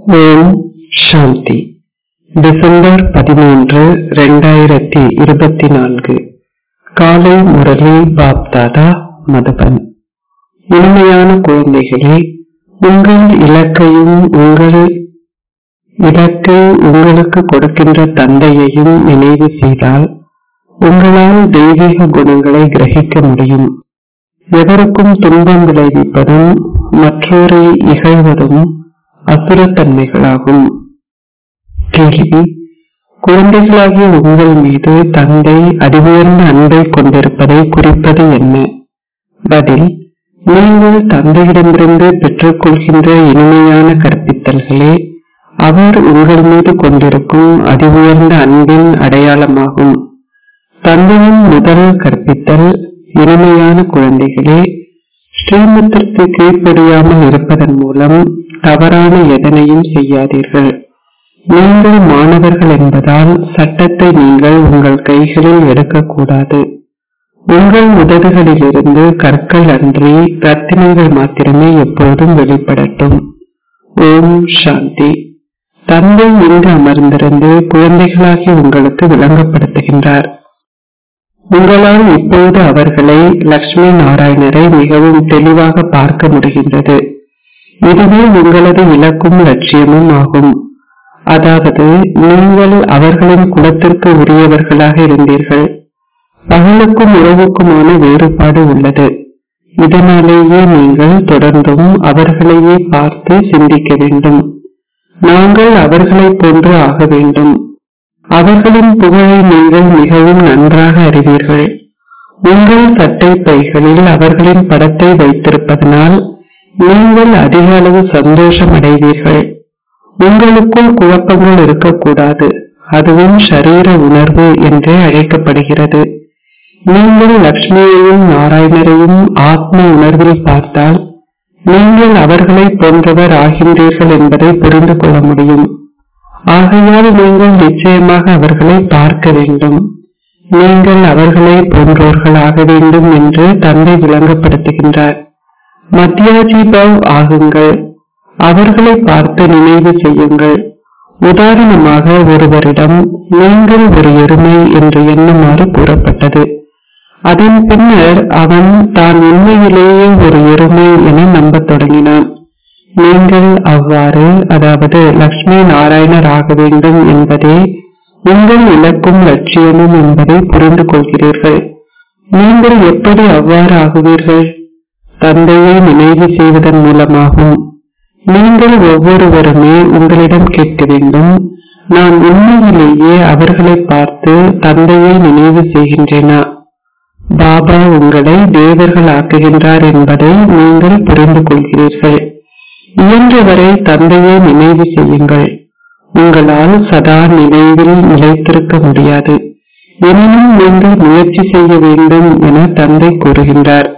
ஓம் சாந்தி December பதிமூன்று ரெண்டாயிரத்தி இருபத்தி நான்கு காலை முரளி பாப்தாதா மதுபன் இனிமையான குழந்தைகளே உங்கள் இலக்கையும் உங்கள் இலக்கை உங்களுக்கு கொடுக்கின்ற தந்தையையும் நினைவு செய்தால் உங்களால் தெய்வீக குணங்களை கிரகிக்க முடியும் எவருக்கும் துன்பம் விளைவிப்பதும் மற்றோரை இகழ்வதும் அசுரத்தன்மைகளாகும் கேள்வி குழந்தைகளாகிய உங்கள் மீது தந்தை அதிவுயர்ந்த அன்பை கொண்டிருப்பதை குறிப்பது என்ன பதில் நீங்கள் தந்தையிடமிருந்து பெற்றுக்கொள்கின்ற இனிமையான கற்பித்தல்களே அவர் உங்கள் மீது கொண்டிருக்கும் அதிவுயர்ந்த அன்பின் அடையாளமாகும் தந்தையின் முதல் கற்பித்தல் இனிமையான குழந்தைகளே ஸ்ரீமத்திற்கு கீழ்ப்படியாமல் இருப்பதன் மூலம் தவறான எதனையும் செய்யாதீர்கள் நீங்கள் மாணவர்கள் என்பதால் சட்டத்தை நீங்கள் உங்கள் கைகளில் எடுக்கக்கூடாது உங்கள் உதடுகளிலிருந்து கற்கள் அன்றி ரத்தினங்கள் மாத்திரமே எப்போதும் வெளிப்படட்டும் ஓம் சாந்தி தந்தை இங்கு அமர்ந்திருந்து குழந்தைகளாகி உங்களுக்கு விளங்கப்படுத்துகின்றார் உங்களால் இப்போது அவர்களை லட்சுமி நாராயணரை மிகவும் தெளிவாக பார்க்க முடிகின்றது இதுவே உங்களது இலக்கும் லட்சியமும் ஆகும் அதாவது நீங்கள் அவர்களின் குலத்திற்கு உரியவர்களாக இருந்தீர்கள் பகலுக்கும் உறவுக்குமான வேறுபாடு உள்ளது இதனாலேயே நீங்கள் தொடர்ந்தும் அவர்களையே பார்த்து சிந்திக்க வேண்டும் நாங்கள் அவர்களைப் போன்று ஆக வேண்டும் அவர்களின் புகழை நீங்கள் மிகவும் நன்றாக அறிவீர்கள் உங்கள் சட்டை பைகளில் அவர்களின் படத்தை வைத்திருப்பதனால் நீங்கள் அதிக அளவு சந்தோஷம் அடைவீர்கள் உங்களுக்குள் குழப்பங்கள் இருக்கக்கூடாது அதுவும் சரீர உணர்வு என்றே அழைக்கப்படுகிறது நீங்கள் லக்ஷ்மியையும் நாராயணரையும் ஆத்ம உணர்வில் பார்த்தால் நீங்கள் அவர்களை போன்றவர் ஆகின்றீர்கள் என்பதை புரிந்து கொள்ள முடியும் ஆகையால் நீங்கள் நிச்சயமாக அவர்களை பார்க்க வேண்டும் நீங்கள் அவர்களை போன்றோர்கள் ஆக வேண்டும் என்று தந்தை விளங்கப்படுத்துகின்றார் மத்தியாஜிபவ் ஆகுங்கள் அவர்களை பார்த்து நினைவு செய்யுங்கள் உதாரணமாக ஒருவரிடம் நீங்கள் ஒரு எருமை என்று எண்ணுமாறு கூறப்பட்டது அதன் பின்னர் அவன் தான் உண்மையிலேயே ஒரு எருமை என நம்பத் தொடங்கினான் நீங்கள் அவ்வாறு அதாவது லக்ஷ்மி நாராயணர் ஆக வேண்டும் என்பதே உங்கள் இலக்கும் லட்சியமும் என்பதை புரிந்து கொள்கிறீர்கள் நீங்கள் எப்படி அவ்வாறு ஆகுவீர்கள் தந்தையை நினைவு செய்வதன் மூலமாகும் நீங்கள் ஒவ்வொருவருமே உங்களிடம் கேட்க வேண்டும் நான் உண்மையிலேயே அவர்களை பார்த்து தந்தையை நினைவு செய்கின்றேனா பாபா உங்களை தேவர்கள் ஆக்குகின்றார் என்பதை நீங்கள் புரிந்து கொள்கிறீர்கள் இயன்றவரை தந்தையை நினைவு செய்யுங்கள் உங்களால் சதா நினைவில் நிலைத்திருக்க முடியாது எனினும் நீங்கள் முயற்சி செய்ய வேண்டும் என தந்தை கூறுகின்றார்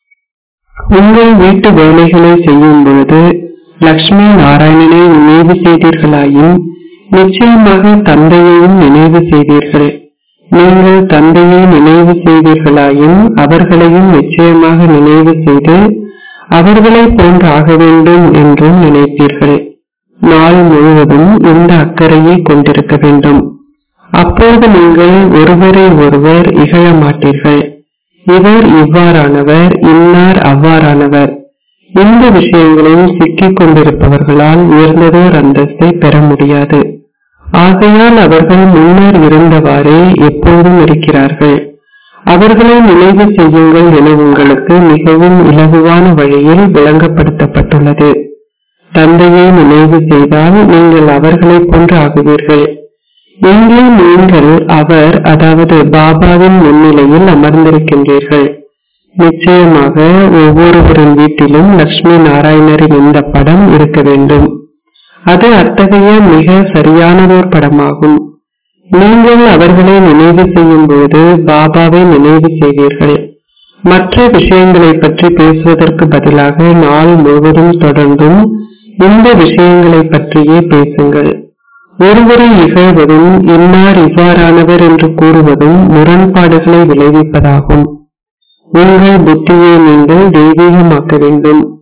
உங்கள் வீட்டு வேலைகளை செய்யும் பொழுது லக்ஷ்மி நாராயணனை நினைவு செய்தீர்களாயின் நிச்சயமாக தந்தையையும் நினைவு செய்தீர்கள் நீங்கள் தந்தையை நினைவு செய்தீர்களாயின் அவர்களையும் நிச்சயமாக நினைவு செய்து அவர்களை போன்று ஆக வேண்டும் என்றும் நினைப்பீர்கள் நாள் முழுவதும் இந்த அக்கறையை கொண்டிருக்க வேண்டும் அப்போது நீங்கள் ஒருவரை ஒருவர் இகழ மாட்டீர்கள் இவர் இவ்வாறானவர் இன்னார் அவ்வாறானவர் இந்த விஷயங்களில் சிக்கிக் கொண்டிருப்பவர்களால் உயர்ந்ததோர் அந்தஸ்தை பெற முடியாது ஆகையால் அவர்கள் முன்னர் இருந்தவாறே எப்போதும் இருக்கிறார்கள் அவர்களை நினைவு செய்யுங்கள் என உங்களுக்கு மிகவும் இலகுவான வழியில் விளங்கப்படுத்தப்பட்டுள்ளது தந்தையை நினைவு செய்தால் நீங்கள் அவர்களைப் போன்று ஆகுவீர்கள் இங்கே நீங்கள் அவர் அதாவது பாபாவின் முன்னிலையில் அமர்ந்திருக்கின்றீர்கள் நிச்சயமாக ஒவ்வொருவரின் வீட்டிலும் லட்சுமி நாராயணரின் இந்த படம் இருக்க வேண்டும் அது அத்தகைய மிக சரியானதோர் படமாகும் நீங்கள் அவர்களை நினைவு செய்யும் போது பாபாவை நினைவு செய்வீர்கள் மற்ற விஷயங்களை பற்றி பேசுவதற்கு பதிலாக நாள் முழுவதும் தொடர்ந்தும் இந்த விஷயங்களை பற்றியே பேசுங்கள் ஒருவரை இகழ்வதும் இன்னார் இவ்வாறானவர் என்று கூறுவதும் முரண்பாடுகளை விளைவிப்பதாகும் உங்கள் புத்தியை நீங்கள் தெய்வீகமாக்க வேண்டும்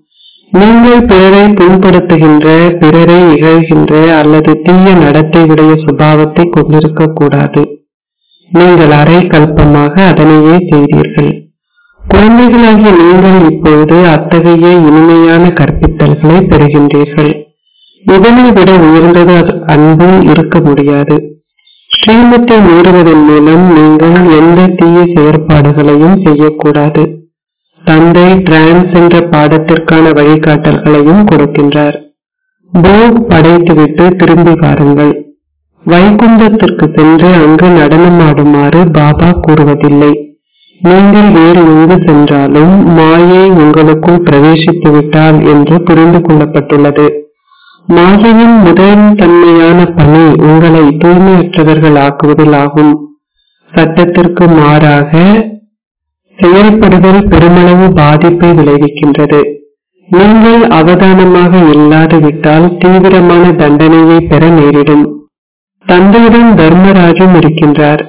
நீங்கள் பிறரை புண்படுத்துகின்ற பிறரை இகழ்கின்ற அல்லது தீய நடத்தையுடைய சுபாவத்தை கொண்டிருக்க கூடாது நீங்கள் அரை கல்பமாக அதனையே செய்தீர்கள் குழந்தைகளாகிய நீங்கள் இப்பொழுது அத்தகைய இனிமையான கற்பித்தல்களை பெறுகின்றீர்கள் இதனை விட உயர்ந்தது அன்பு இருக்க முடியாது ஸ்ரீமத்தை மீறுவதன் மூலம் நீங்கள் எந்த தீய செயற்பாடுகளையும் செய்யக்கூடாது தந்தை டிரான்ஸ் என்ற பாடத்திற்கான வழிகாட்டல்களையும் கொடுக்கின்றார் போக் படைத்துவிட்டு திரும்பி வாருங்கள் வைகுந்தத்திற்கு சென்று அங்கு நடனமாடுமாறு பாபா கூறுவதில்லை நீங்கள் வேறு எங்கு சென்றாலும் மாயை உங்களுக்குள் பிரவேசித்து விட்டால் என்று புரிந்து கொள்ளப்பட்டுள்ளது மாயையின் முதல் தன்மையான பணி உங்களை தூய்மையற்றவர்கள் ஆக்குவதில் ஆகும் சட்டத்திற்கு மாறாக செயல்படுதல் பெருமளவு பாதிப்பை விளைவிக்கின்றது நீங்கள் அவதானமாக இல்லாது விட்டால் தீவிரமான தண்டனையை பெற நேரிடும் தந்தையுடன் தர்மராஜும் இருக்கின்றார்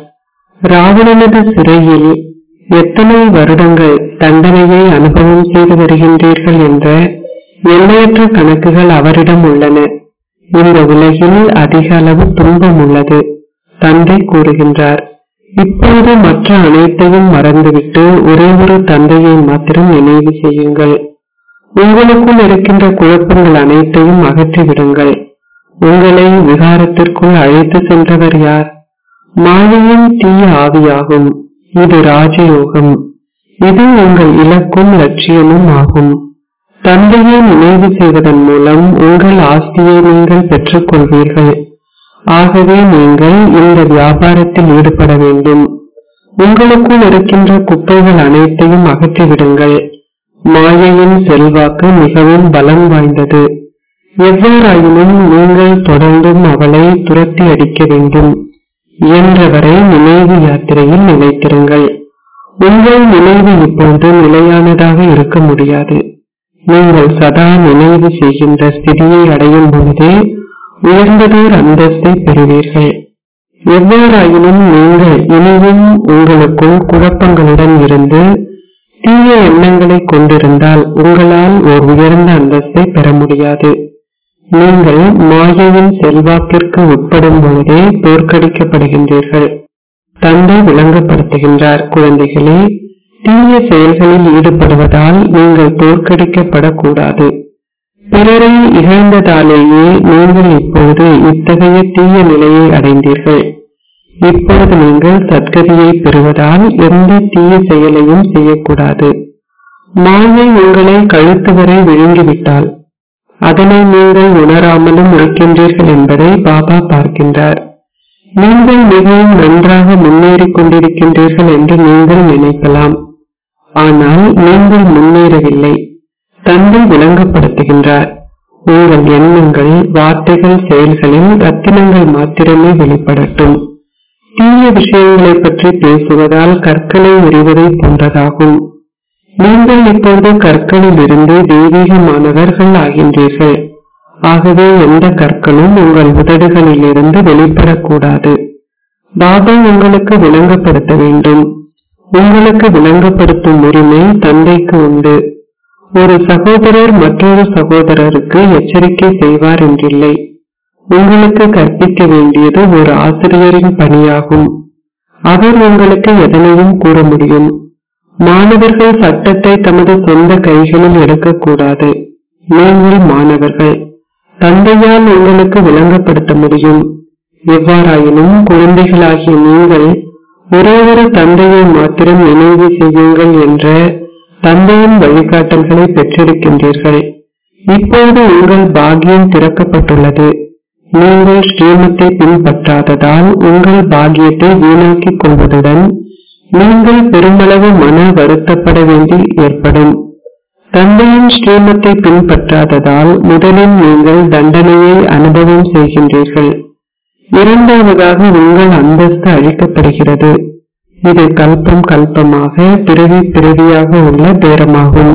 ராவணனது சிறையில் எத்தனை வருடங்கள் தண்டனையை அனுபவம் செய்து வருகின்றீர்கள் என்ற எல்லையற்ற கணக்குகள் அவரிடம் உள்ளன இந்த உலகில் அதிக அளவு துன்பம் உள்ளது தந்தை கூறுகின்றார் இப்போது மற்ற அனைத்தையும் மறந்துவிட்டு ஒரே ஒரு தந்தையை மாத்திரம் நினைவு செய்யுங்கள் உங்களுக்குள் இருக்கின்ற குழப்பங்கள் அனைத்தையும் அகற்றிவிடுங்கள் உங்களை விகாரத்திற்குள் அழைத்து சென்றவர் யார் மாயையின் தீய ஆவியாகும் இது ராஜயோகம் இது உங்கள் இலக்கும் லட்சியமும் ஆகும் தந்தையை நினைவு செய்வதன் மூலம் உங்கள் ஆஸ்தியை நீங்கள் பெற்றுக் கொள்வீர்கள் ஆகவே நீங்கள் இந்த வியாபாரத்தில் ஈடுபட வேண்டும் உங்களுக்குள் இருக்கின்ற குப்பைகள் அனைத்தையும் அகற்றிவிடுங்கள் மாயையின் செல்வாக்கு மிகவும் பலம் வாய்ந்தது எவ்வாறாயினும் நீங்கள் தொடர்ந்தும் அவளை துரத்தி அடிக்க வேண்டும் இயன்றவரை நினைவு யாத்திரையில் நிலைத்திருங்கள் உங்கள் நினைவு இப்பொழுது நிலையானதாக இருக்க முடியாது நீங்கள் சதா நினைவு செய்கின்ற ஸ்திதியை அடையும் பொழுதே உயர்ந்ததோர் அந்தஸ்தை பெறுவீர்கள் எவ்வாறாயினும் நீங்கள் இனியும் உங்களுக்குள் குழப்பங்களுடன் இருந்து தீய எண்ணங்களை கொண்டிருந்தால் உங்களால் ஓர் உயர்ந்த அந்தஸ்தை பெற முடியாது நீங்கள் மாயையின் செல்வாக்கிற்கு உட்படும் பொழுதே தோற்கடிக்கப்படுகின்றீர்கள் தந்தை விளங்கப்படுத்துகின்றார் குழந்தைகளே தீய செயல்களில் ஈடுபடுவதால் நீங்கள் தோற்கடிக்கப்படக்கூடாது பிறரை இகழ்ந்ததாலேயே நீங்கள் இப்போது இத்தகைய தீய நிலையை அடைந்தீர்கள் இப்போது நீங்கள் சத்கதியை பெறுவதால் எந்த தீய செயலையும் செய்யக்கூடாது மாயை உங்களை கழுத்து வரை விழுங்கிவிட்டால் அதனை நீங்கள் உணராமலும் இருக்கின்றீர்கள் என்பதை பாபா பார்க்கின்றார் நீங்கள் மிகவும் நன்றாக முன்னேறிக் கொண்டிருக்கின்றீர்கள் என்று நீங்கள் நினைக்கலாம் ஆனால் நீங்கள் முன்னேறவில்லை தந்தை விளங்கப்படுத்துகின்றார் உங்கள் எண்ணங்கள் வார்த்தைகள் செயல்களில் ரத்தினங்கள் மாத்திரமே வெளிப்படட்டும் தீய விஷயங்களை பற்றி பேசுவதால் கற்களை எறிவதை போன்றதாகும் நீங்கள் இப்போது கற்களில் இருந்து தெய்வீகமானவர்கள் ஆகின்றீர்கள் ஆகவே எந்த கற்களும் உங்கள் உதடுகளில் இருந்து வெளிப்படக்கூடாது பாபா உங்களுக்கு விளங்கப்படுத்த வேண்டும் உங்களுக்கு விளங்கப்படுத்தும் உரிமை தந்தைக்கு உண்டு ஒரு சகோதரர் மற்றொரு சகோதரருக்கு எச்சரிக்கை செய்வார் என்றில்லை உங்களுக்கு கற்பிக்க வேண்டியது ஒரு ஆசிரியரின் பணியாகும் அவர் உங்களுக்கு எதனையும் கூற முடியும் மாணவர்கள் சட்டத்தை தமது சொந்த கைகளில் எடுக்கக்கூடாது நீங்கள் மாணவர்கள் தந்தையால் உங்களுக்கு விளங்கப்படுத்த முடியும் எவ்வாறாயினும் குழந்தைகளாகிய நீங்கள் ஒரே ஒரு தந்தையை மாத்திரம் நினைவு செய்யுங்கள் என்ற தந்தையின் வழிகாட்டல்களை பெற்றிருக்கின்றீர்கள் இப்போது உங்கள் பாக்கியம் திறக்கப்பட்டுள்ளது நீங்கள் ஸ்ரீமத்தை பின்பற்றாததால் உங்கள் பாக்கியத்தை வீணாக்கிக் கொள்வதுடன் நீங்கள் பெருமளவு மன வருத்தப்பட வேண்டி ஏற்படும் தந்தையின் ஸ்ரீமத்தை பின்பற்றாததால் முதலில் நீங்கள் தண்டனையை அனுபவம் செய்கின்றீர்கள் இரண்டாவதாக உங்கள் அந்தஸ்து அழிக்கப்படுகிறது இது கல்பம் கல்பமாக பிறவி பிறவியாக உள்ள பேரமாகும்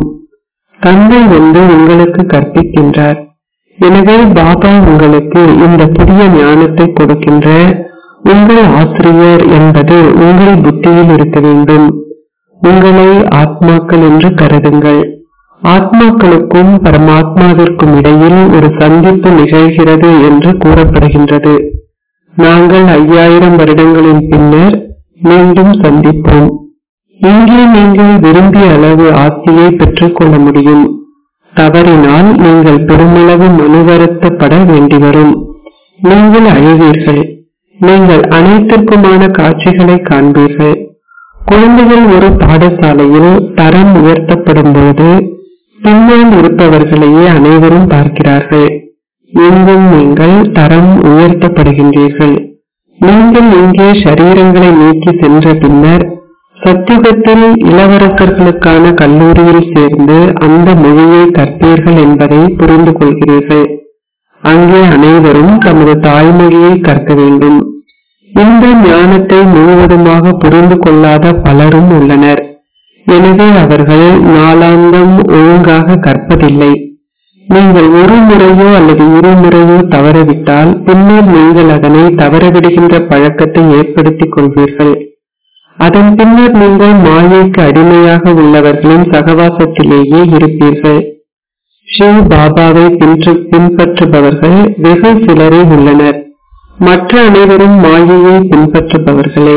தந்தை வந்து உங்களுக்கு கற்பிக்கின்றார் எனவே பாபா உங்களுக்கு இந்த புதிய ஞானத்தை கொடுக்கின்ற உங்கள் ஆசிரியர் என்பது உங்கள் புத்தியில் இருக்க வேண்டும் உங்களை ஆத்மாக்கள் என்று கருதுங்கள் ஆத்மாக்களுக்கும் பரமாத்மாவிற்கும் இடையில் ஒரு சந்திப்பு நிகழ்கிறது என்று கூறப்படுகின்றது நாங்கள் ஐயாயிரம் வருடங்களின் பின்னர் மீண்டும் சந்திப்போம் இங்கே நீங்கள் விரும்பிய அளவு ஆஸ்தியை பெற்றுக்கொள்ள முடியும் தவறினால் நீங்கள் பெருமளவு மனுவருத்தப்பட வேண்டி வரும் நீங்கள் அழுவீர்கள் நீங்கள் அனைத்திற்குமான காட்சிகளை காண்பீர்கள் குழந்தைகள் ஒரு பாடசாலையில் தரம் உயர்த்தப்படும் போது பின்னால் இருப்பவர்களையே அனைவரும் பார்க்கிறார்கள் எங்கும் நீங்கள் தரம் உயர்த்தப்படுகின்றீர்கள் நீங்கள் இங்கே சரீரங்களை நீக்கி சென்ற பின்னர் சத்தியுகத்தில் இளவரசர்களுக்கான கல்லூரியில் சேர்ந்து அந்த மொழியை கற்பீர்கள் என்பதை புரிந்து கொள்கிறீர்கள் அங்கே அனைவரும் தமது தாய்மொழியை கற்க வேண்டும் இந்த ஞானத்தை முழுவதுமாக புரிந்து கொள்ளாத பலரும் உள்ளனர் எனவே அவர்கள் நாளாந்தம் ஒழுங்காக கற்பதில்லை நீங்கள் ஒரு முறையோ அல்லது இரு முறையோ தவறவிட்டால் பின்னர் நீங்கள் அதனை தவறவிடுகின்ற பழக்கத்தை ஏற்படுத்திக் கொள்வீர்கள் அதன் பின்னர் நீங்கள் மாயைக்கு அடிமையாக உள்ளவர்களின் சகவாசத்திலேயே இருப்பீர்கள் ஸ்ரீ பாபாவை பின்பற்றுபவர்கள் வெகு சிலரே உள்ளனர் மற்ற அனைவரும் மாயையை பின்பற்றுபவர்களே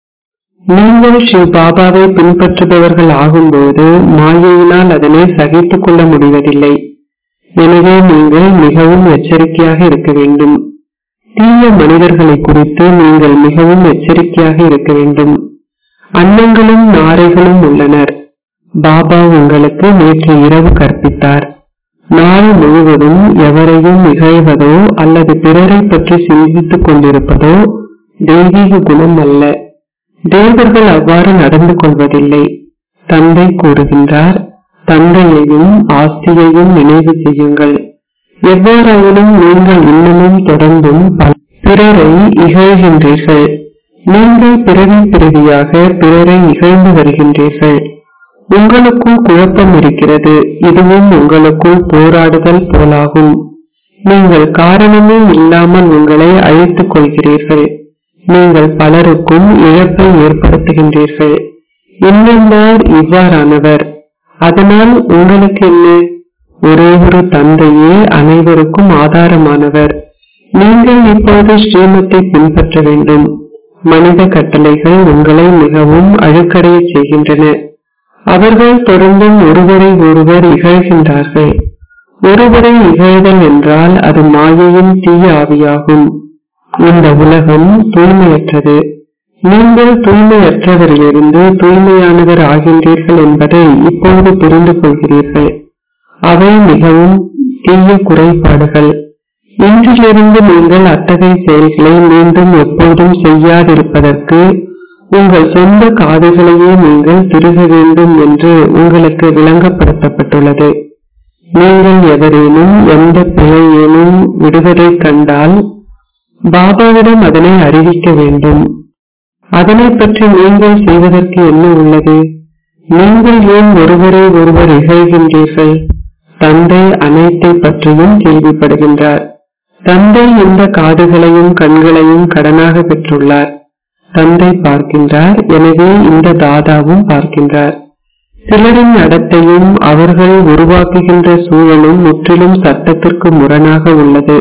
நீங்கள் ஸ்ரீ பாபாவை பின்பற்றுபவர்கள் ஆகும்போது மாயையினால் அதனை சகித்துக் கொள்ள முடிவதில்லை எனவே நீங்கள் மிகவும் எச்சரிக்கையாக இருக்க வேண்டும் தீய மனிதர்களை குறித்து நீங்கள் மிகவும் எச்சரிக்கையாக இருக்க வேண்டும் அன்னங்களும் நாரைகளும் உள்ளனர் பாபா உங்களுக்கு நேற்று இரவு கற்பித்தார் நாள் முழுவதும் எவரையும் இகழ்வதோ அல்லது பிறரை பற்றி சிந்தித்துக் கொண்டிருப்பதோ தெய்வீக குணம் அல்ல தேவர்கள் அவ்வாறு நடந்து கொள்வதில்லை தந்தை கூறுகின்றார் தந்தையையும் ஆஸ்தியையும் நினைவு செய்யுங்கள் எவ்வாறாயினும் நீங்கள் இன்னமும் தொடர்ந்தும் பிறரை இகழ்கின்றீர்கள் நீங்கள் பிறவி பிறவியாக பிறரை இகழ்ந்து வருகின்றீர்கள் உங்களுக்குள் குழப்பம் இருக்கிறது இதுவும் உங்களுக்குள் போராடுதல் போலாகும் நீங்கள் காரணமே இல்லாமல் உங்களை அழித்துக் கொள்கிறீர்கள் நீங்கள் பலருக்கும் இழப்பை ஏற்படுத்துகின்றீர்கள் இன்னொருவர் இவ்வாறானவர் அதனால் உங்களுக்கு என்ன ஒரே ஒரு தந்தையே அனைவருக்கும் ஆதாரமானவர் நீங்கள் இப்போது ஸ்ரீமத்தை பின்பற்ற வேண்டும் மனித கட்டளைகள் உங்களை மிகவும் அழுக்கடைய செய்கின்றன அவர்கள் தொடர்ந்தும் ஒருவரை ஒருவர் இகழ்கின்றார்கள் ஒருவரை இகழ்தல் என்றால் அது மாயையின் தீய ஆவியாகும் இந்த உலகம் தூய்மையற்றது நீங்கள் தூய்மையற்றவரிலிருந்து தூய்மையானவர் ஆகின்றீர்கள் என்பதை இப்போது புரிந்து கொள்கிறீர்கள் அவை மிகவும் தீய குறைபாடுகள் இன்றிலிருந்து நீங்கள் அத்தகைய செயல்களை மீண்டும் எப்போதும் செய்யாதிருப்பதற்கு உங்கள் சொந்த காதுகளையே நீங்கள் திருக வேண்டும் என்று உங்களுக்கு விளங்கப்படுத்தப்பட்டுள்ளது நீங்கள் எவரேனும் எந்த பிழையேனும் விடுவதைக் கண்டால் பாபாவிடம் அதனை அறிவிக்க வேண்டும் அதனை பற்றி நீங்கள் செய்வதற்கு என்ன உள்ளது நீங்கள் ஏன் ஒருவரை ஒருவர் இகழ்கின்றீர்கள் தந்தை அனைத்தை பற்றியும் கேள்விப்படுகின்றார் தந்தை இந்த காதுகளையும் கண்களையும் கடனாக பெற்றுள்ளார் தந்தை பார்க்கின்றார் எனவே இந்த தாதாவும் பார்க்கின்றார் சிலரின் நடத்தையும் அவர்கள் உருவாக்குகின்ற சூழலும் முற்றிலும் சட்டத்திற்கு முரணாக உள்ளது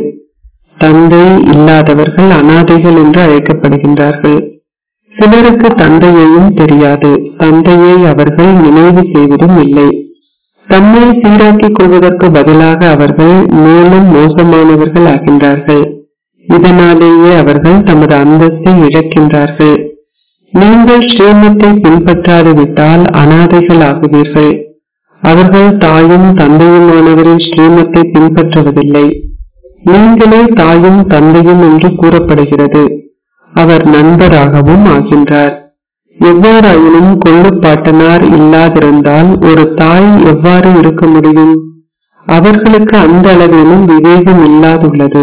தந்தை இல்லாதவர்கள் அனாதைகள் என்று அழைக்கப்படுகின்றார்கள் சிலருக்கு தந்தையையும் தெரியாது தந்தையை அவர்கள் நினைவு செய்வதும் இல்லை தம்மை சீராக்கிக் கொள்வதற்கு பதிலாக அவர்கள் மேலும் மோசமானவர்கள் ஆகின்றார்கள் இதனாலேயே அவர்கள் தமது அந்தஸ்தை இழக்கின்றார்கள் நீங்கள் ஸ்ரீமத்தை பின்பற்றாது விட்டால் அனாதைகள் ஆகுவீர்கள் அவர்கள் தாயும் தந்தையுமானவரின் ஸ்ரீமத்தை பின்பற்றுவதில்லை நீங்களே தாயும் தந்தையும் என்று கூறப்படுகிறது அவர் நண்பராகவும் ஆகின்றார் எவ்வாறாயினும் கொள்ளுப்பாட்டனார் இல்லாதிருந்தால் ஒரு தாய் எவ்வாறு இருக்க முடியும் அவர்களுக்கு அந்த அளவிலும் விவேகம் இல்லாதுள்ளது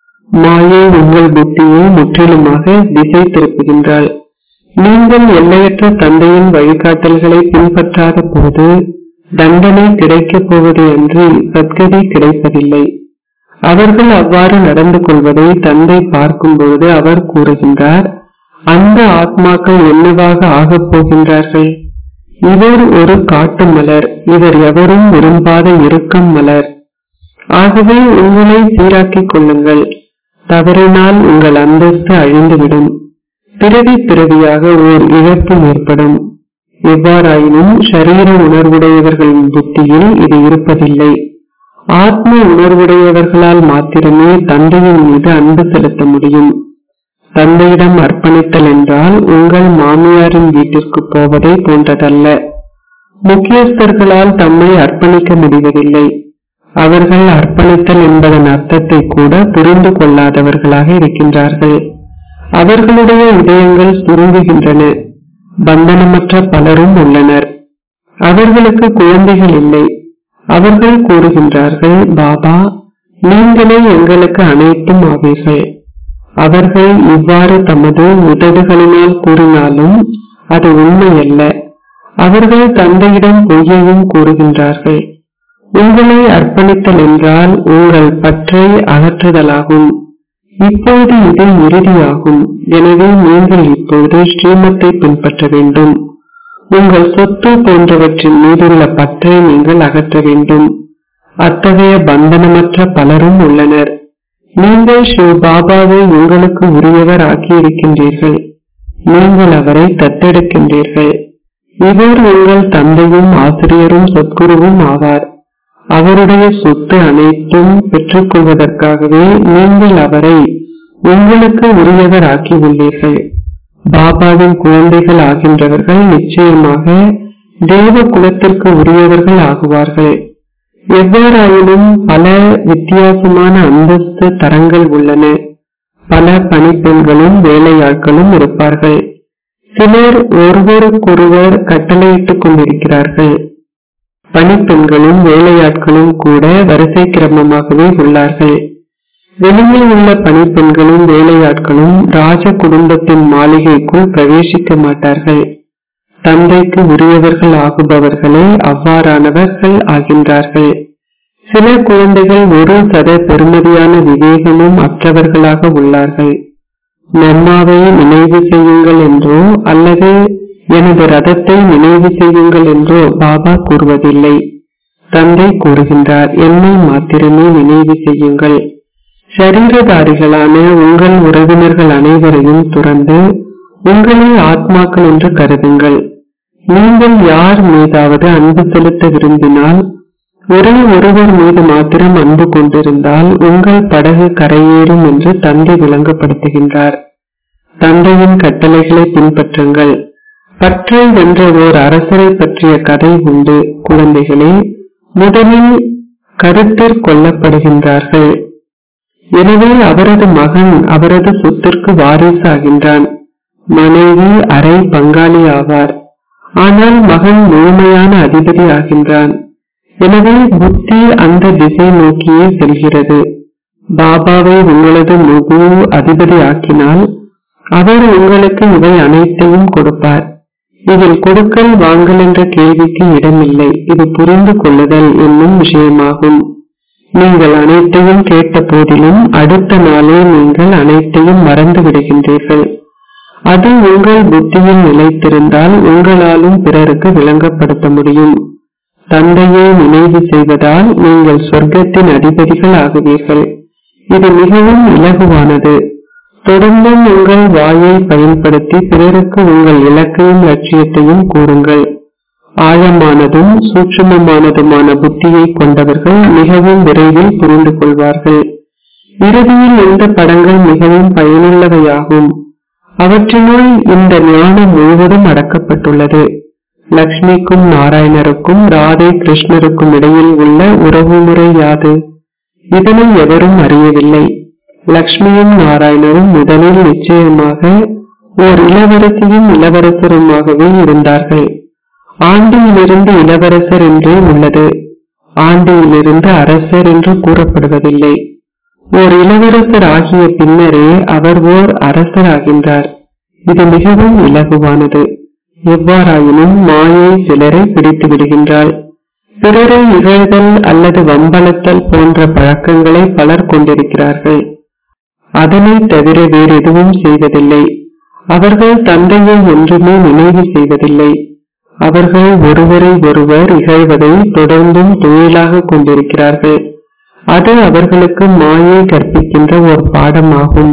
மாயை உங்கள் புத்தியை முற்றிலுமாக திசை திருப்புகின்றாள் நீங்கள் எல்லையற்ற தந்தையின் வழிகாட்டல்களை பின்பற்றாத போது தண்டனை கிடைக்கப் போவது அன்றி சத்கதி கிடைப்பதில்லை அவர்கள் அவ்வாறு நடந்து கொள்வதை தந்தை பார்க்கும் பொழுது அவர் கூறுகின்றார் அந்த ஆத்மாக்கள் என்னவாக ஆகப் போகின்றார்கள் இவர் ஒரு காட்டு மலர் இவர் எவரும் விரும்பாத இறுக்கம் மலர் ஆகவே உங்களை சீராக்கிக் கொள்ளுங்கள் தவறினால் உங்கள் அந்தஸ்து அழிந்துவிடும் பிறவி பிறவியாக ஓர் இழப்பு ஏற்படும் எவ்வாறாயினும் ஷரீர உணர்வுடையவர்களின் புத்தியில் இது இருப்பதில்லை ஆத்ம உணர்வுடையவர்களால் மாத்திரமே தந்தையின் மீது அன்பு செலுத்த முடியும் தந்தையிடம் அர்ப்பணித்தல் என்றால் உங்கள் மாமியாரின் வீட்டிற்கு போவதை போன்றதல்ல முக்கியஸ்தர்களால் தம்மை அர்ப்பணிக்க முடிவதில்லை அவர்கள் அர்ப்பணித்தல் என்பதன் அர்த்தத்தை கூட புரிந்து கொள்ளாதவர்களாக இருக்கின்றார்கள் அவர்களுடைய இதயங்கள் சுருங்குகின்றன பந்தனமற்ற பலரும் உள்ளனர் அவர்களுக்கு குழந்தைகள் இல்லை அவர்கள் கூறுகின்றார்கள் பாபா நீங்களே எங்களுக்கு அனைத்தும் ஆவீர்கள் அவர்கள் இவ்வாறு தமது உதடுகளினால் கூறினாலும் அது உண்மையல்ல அவர்கள் தந்தையிடம் பொய்யையும் கூறுகின்றார்கள் உங்களை அர்ப்பணித்தல் என்றால் உங்கள் பற்றை அகற்றுதலாகும் இப்போது இது இறுதியாகும் எனவே நீங்கள் இப்போது ஸ்ரீமத்தை பின்பற்ற வேண்டும் உங்கள் சொத்து போன்றவற்றின் மீதுள்ள பற்றை நீங்கள் அகற்ற வேண்டும் அத்தகைய பந்தனமற்ற பலரும் உள்ளனர் நீங்கள் ஸ்ரீ பாபாவை உங்களுக்கு உரியவர் ஆக்கியிருக்கின்றீர்கள் நீங்கள் அவரை தத்தெடுக்கின்றீர்கள் இவர் உங்கள் தந்தையும் ஆசிரியரும் சத்குருவும் ஆவார் அவருடைய சொத்து அனைத்தும் பெற்றுக்கொள்வதற்காகவே நீங்கள் அவரை உங்களுக்கு உரியவர் ஆக்கியுள்ளீர்கள் பாபாவின் குழந்தைகள் ஆகின்றவர்கள் நிச்சயமாக தேவ குலத்திற்கு உரியவர்கள் ஆகுவார்கள் எவ்வாறாயினும் பல வித்தியாசமான அந்தஸ்து தரங்கள் உள்ளன பல பணிப்பெண்களும் வேலையாட்களும் இருப்பார்கள் சிலர் ஒருவருக்கொருவர் கட்டளையிட்டுக் கொண்டிருக்கிறார்கள் பணிப்பெண்களும் வேலையாட்களும் கூட வரிசை கிரமமாகவே உள்ளார்கள் வெளியில் உள்ள பணிப்பெண்களும் வேலையாட்களும் ராஜ குடும்பத்தின் மாளிகைக்குள் பிரவேசிக்க மாட்டார்கள் தந்தைக்கு உரியவர்கள் ஆகுபவர்களே அவ்வாறானவர்கள் ஆகின்றார்கள் சில குழந்தைகள் ஒரு சத பெருமதியான விவேகமும் அற்றவர்களாக உள்ளார்கள் நம்மாவை நினைவு செய்யுங்கள் என்றோ அல்லது எனது ரதத்தை நினைவு செய்யுங்கள் என்றோ பாபா கூறுவதில்லை தந்தை கூறுகின்றார் என்னை மாத்திரமே நினைவு செய்யுங்கள் சரீரதாரிகளான உங்கள் உறவினர்கள் அனைவரையும் துறந்து உங்களை ஆத்மாக்கள் என்று கருதுங்கள் நீங்கள் யார் மீதாவது அன்பு செலுத்த விரும்பினால் ஒரே ஒருவர் மீது மாத்திரம் அன்பு கொண்டிருந்தால் உங்கள் படகு கரையேறும் என்று தந்தை விளங்கப்படுத்துகின்றார் தந்தையின் கட்டளைகளை பின்பற்றுங்கள் பற்றை வென்ற ஓர் அரசரை பற்றிய கதை உண்டு குழந்தைகளே முதலில் கருத்திற் கொல்லப்படுகின்றார்கள் எனவே அவரது மகன் அவரது சொத்திற்கு வாரிசாகின்றான் மனைவி அரை பங்காளி ஆவார் ஆனால் மகன் முழுமையான அதிபதி ஆகின்றான் எனவே புத்தி அந்த திசை நோக்கியே செல்கிறது பாபாவை உங்களது முழு அதிபதி ஆக்கினால் அவர் உங்களுக்கு இவை அனைத்தையும் கொடுப்பார் இதில் கொடுக்கல் வாங்கல் என்ற கேள்விக்கு இடமில்லை இது புரிந்து கொள்ளுதல் என்னும் விஷயமாகும் நீங்கள் அனைத்தையும் கேட்ட போதிலும் அடுத்த நாளே நீங்கள் அனைத்தையும் மறந்து விடுகின்றீர்கள் அது உங்கள் புத்தியில் நிலைத்திருந்தால் உங்களாலும் பிறருக்கு விளங்கப்படுத்த முடியும் தந்தையை நினைவு செய்வதால் நீங்கள் சொர்க்கத்தின் அதிபதிகள் ஆகுவீர்கள் இது மிகவும் இலகுவானது தொடர்ந்தும் உங்கள் வாயை பயன்படுத்தி பிறருக்கு உங்கள் இலக்கையும் லட்சியத்தையும் கூறுங்கள் ஆழமானதும் சூட்சுமமானதுமான புத்தியை கொண்டவர்கள் மிகவும் விரைவில் புரிந்து கொள்வார்கள் இறுதியில் இந்த படங்கள் மிகவும் பயனுள்ளவையாகும் அவற்றினுள் இந்த ஞானம் முழுவதும் அடக்கப்பட்டுள்ளது லக்ஷ்மிக்கும் நாராயணருக்கும் ராதை கிருஷ்ணருக்கும் இடையில் உள்ள உறவு முறை யாது இதனை எவரும் அறியவில்லை லக்ஷ்மியும் நாராயணரும் முதலில் நிச்சயமாக ஓர் இளவரசியும் இளவரசருமாகவே இருந்தார்கள் ஆண்டியிலிருந்து இளவரசர் என்றே உள்ளது ஆண்டியிலிருந்து அரசர் என்று கூறப்படுவதில்லை ஓர் இளவரசர் ஆகிய பின்னரே அவர் ஓர் அரசர் ஆகின்றார் இது மிகவும் இலகுவானது எவ்வாறாயினும் மாயை சிலரை பிடித்து விடுகின்றாள் பிறரை இகழ்தல் அல்லது வம்பளத்தல் போன்ற பழக்கங்களை பலர் கொண்டிருக்கிறார்கள் அதனை தவிர வேறு எதுவும் செய்வதில்லை அவர்கள் தந்தையை என்றுமே நினைவு செய்வதில்லை அவர்கள் ஒருவரை ஒருவர் இகழ்வதை தொடர்ந்தும் தொழிலாக கொண்டிருக்கிறார்கள் அது அவர்களுக்கு மாயை கற்பிக்கின்ற ஒரு பாடமாகும்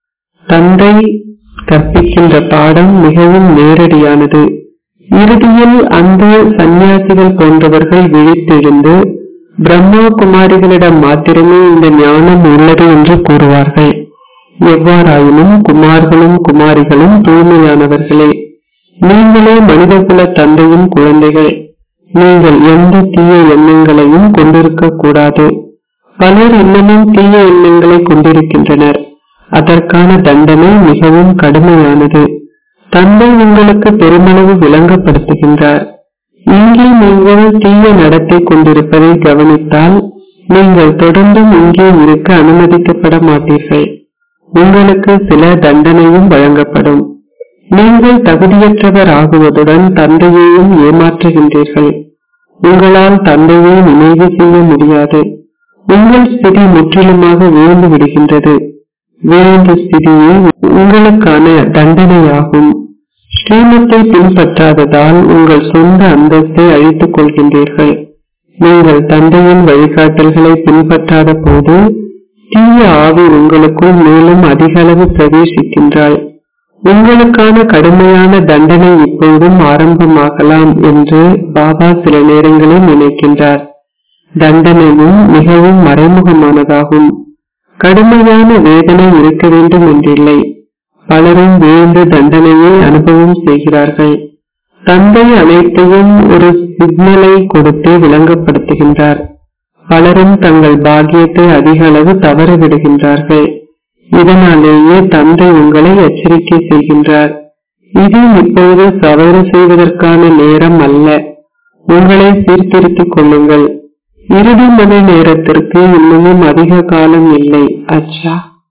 தந்தை கற்பிக்கின்ற பாடம் மிகவும் நேரடியானது இறுதியில் அந்த சந்நியாசிகள் போன்றவர்கள் விழித்தெழுந்து பிரம்மா குமாரிகளிடம் மாத்திரமே இந்த ஞானம் உள்ளது என்று கூறுவார்கள் எவ்வாறாயினும் குமார்களும் குமாரிகளும் தூய்மையானவர்களே நீங்களே மனிதகுல தந்தையின் குழந்தைகள் நீங்கள் எந்த தீய எண்ணங்களையும் கொண்டிருக்க கூடாது பலர் இன்னமும் தீய எண்ணங்களை கொண்டிருக்கின்றனர் அதற்கான தண்டனை மிகவும் கடுமையானது தந்தை உங்களுக்கு பெருமளவு விளங்கப்படுத்துகின்றார் இங்கே நீங்கள் தீய நடத்தை கொண்டிருப்பதை கவனித்தால் நீங்கள் தொடர்ந்தும் இங்கே இருக்க அனுமதிக்கப்பட மாட்டீர்கள் உங்களுக்கு சில தண்டனையும் வழங்கப்படும் நீங்கள் தகுதியற்றவர் ஆகுவதுடன் தந்தையையும் ஏமாற்றுகின்றீர்கள் உங்களால் தந்தையை நினைவு செய்ய முடியாது உங்கள் ஸ்திதி முற்றிலுமாக வீழ்ந்து விடுகின்றது வீழ்ந்த ஸ்திதியே உங்களுக்கான தண்டனையாகும் ஸ்ரீமத்தை பின்பற்றாததால் உங்கள் சொந்த அந்தஸ்தை அழித்துக் கொள்கின்றீர்கள் நீங்கள் தந்தையின் வழிகாட்டல்களை பின்பற்றாத போது தீய ஆவி உங்களுக்குள் மேலும் அதிக அளவு பிரவேசிக்கின்றாள் உங்களுக்கான கடுமையான தண்டனை இப்போதும் ஆரம்பமாகலாம் என்று பாபா சில நேரங்களில் நினைக்கின்றார் தண்டனையும் மிகவும் மறைமுகமானதாகும் கடுமையான வேதனை இருக்க வேண்டும் என்றில்லை பலரும் வீழ்ந்து தண்டனையை அனுபவம் செய்கிறார்கள் தந்தை அனைத்தையும் ஒரு சிக்னலை கொடுத்து விளங்கப்படுத்துகின்றார் பலரும் தங்கள் பாக்கியத்தை அதிக அளவு தவற விடுகின்றார்கள் இதனாலேயே தந்தை உங்களை எச்சரிக்கை செய்கின்றார் இது இப்போது தவறு செய்வதற்கான நேரம் அல்ல உங்களை சீர்திருத்திக் கொள்ளுங்கள் இறுதி மணி நேரத்திற்கு இன்னமும் அதிக காலம் இல்லை அச்சா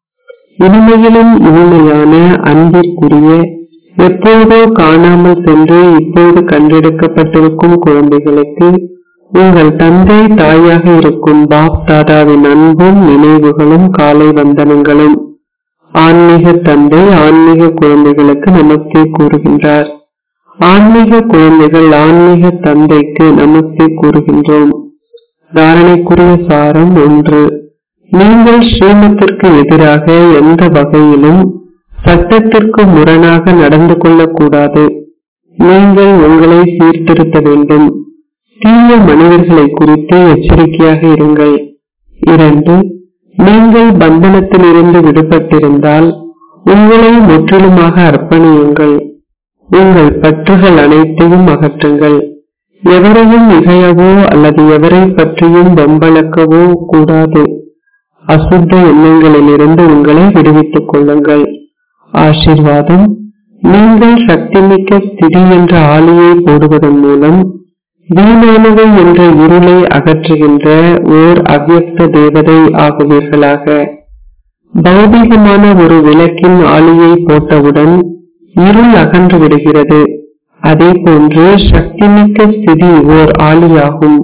இனிமையிலும் இனிமையான அன்பிற்குரிய எப்போதோ காணாமல் சென்று இப்போது கண்டெடுக்கப்பட்டிருக்கும் குழந்தைகளுக்கு உங்கள் தந்தை தாயாக இருக்கும் பாப் தாதாவின் அன்பும் நினைவுகளும் காலை வந்தனங்களும் ஆன்மீக தந்தை ஆன்மீக குழந்தைகளுக்கு நமஸ்தே கூறுகின்றார் ஆன்மீக குழந்தைகள் ஆன்மீக தந்தைக்கு நமஸ்தே கூறுகின்றோம் தாரணைக்குரிய சாரம் ஒன்று நீங்கள் ஸ்ரீமத்திற்கு எதிராக எந்த வகையிலும் சட்டத்திற்கு முரணாக நடந்து கொள்ளக்கூடாது நீங்கள் உங்களை சீர்திருத்த வேண்டும் தீய மனிதர்களை குறித்து எச்சரிக்கையாக இருங்கள் இரண்டு நீங்கள் பந்தனத்திலிருந்து விடுபட்டிருந்தால் உங்களை முற்றிலுமாக அர்ப்பணியுங்கள் உங்கள் பற்றுகள் அனைத்தையும் அகற்றுங்கள் எவரையும் இகழவோ அல்லது எவரை பற்றியும் வம்பளக்கவோ கூடாது அசுத்த எண்ணங்களிலிருந்து உங்களை விடுவித்துக் கொள்ளுங்கள் ஆசீர்வாதம் நீங்கள் சக்திமிக்க ஸ்திதி என்ற ஆளியை போடுவதன் மூலம் வீணானவை என்ற இருளை அகற்றுகின்ற ஓர் அவ்யக்த தேவதை ஆகுவீர்களாக பௌதிகமான ஒரு விளக்கின் ஆளியை போட்டவுடன் இருள் அகன்று விடுகிறது அதே போன்று சக்திமிக்க ஸ்திதி ஓர் ஆளியாகும்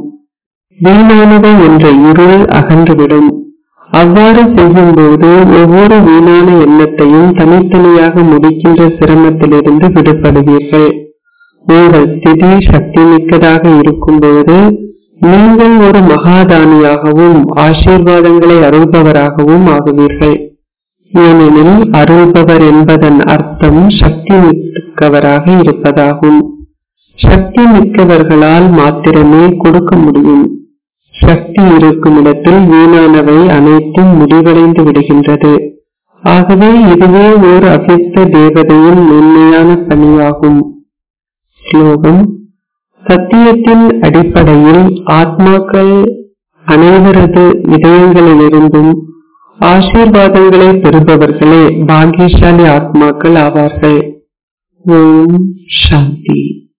வீணானவை என்ற இருள் அகன்றுவிடும் அவ்வாறு செய்யும்போது ஒவ்வொரு வீணான எண்ணத்தையும் தனித்தனியாக முடிக்கின்ற சிரமத்திலிருந்து விடுபடுவீர்கள் உங்கள் ஸ்திதி சக்தி மிக்கதாக இருக்கும்போது நீங்கள் ஒரு மகாதானியாகவும் ஆசீர்வாதங்களை அருள்பவராகவும் ஆகுவீர்கள் ஏனெனில் அருள்பவர் என்பதன் அர்த்தம் சக்தி மிக்கவராக இருப்பதாகும் சக்தி மிக்கவர்களால் மாத்திரமே கொடுக்க முடியும் சக்தி இருக்கும் இடத்தில் வீணானவை அனைத்தும் முடிவடைந்து விடுகின்றது ஆகவே இதுவே ஓர் அபித்த தேவதையின் மென்மையான பணியாகும் ஸ்லோகம் சத்தியத்தின் அடிப்படையில் ஆத்மாக்கள் அனைவரது இதயங்களிலிருந்தும் ஆசீர்வாதங்களை பெறுபவர்களே பாக்கியசாலி ஆத்மாக்கள் ஆவார்கள் ஓம் சாந்தி